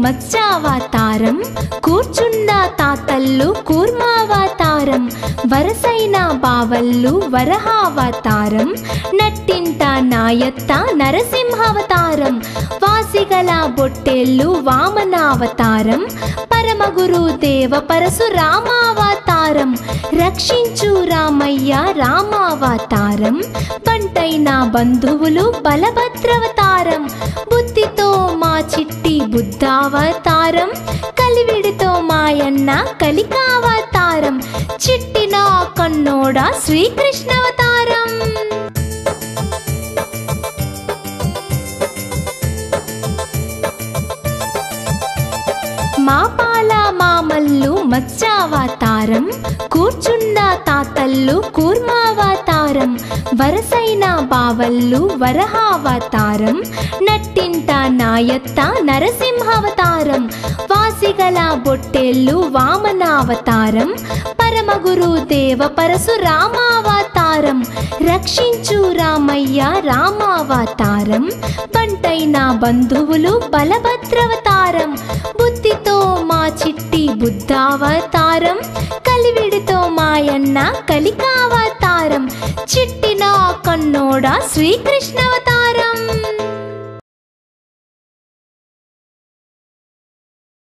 మత్స్యావతారం కూర్చుండ తాతల్లు కూర్మావతారం వరసైన బావల్లు వరహావతారం నట్టింట నాయత్త నరసింహావతారం వాసిగల బొట్టెళ్ళు వామనావతారం పరమగురు దేవ పరశురామావతారం రక్షించు రామయ్య రామావతారం బంటైన బంధువులు బలభద్రవతారం బుద్ధితో మా చిట్టి బుద్ధావతారం కలివిడితో మాయన్న కలికావతారం చిట్టిన కన్నోడ శ్రీకృష్ణవతారం మా పాల మామల్లు మత్స్యావతారం కూర్చుండ తాతల్లు కూర్మావతారం వరసైన బావల్లు వరహావతారం నట్టింట నాయత్త నరసింహావతారం వాసిగల బొట్టెళ్ళు వామనావతారం పరమగురు దేవ పరశురామావతారం రక్షించు రామయ్య రామావతారం బంటైన బంధువులు బలభద్రవతారం బుద్ధితో మా చిట్టి బుద్ధావతారం కలివిడితో మాయన్న కలికావతారం చిట్టిన కన్నోడ శ్రీకృష్ణవతారం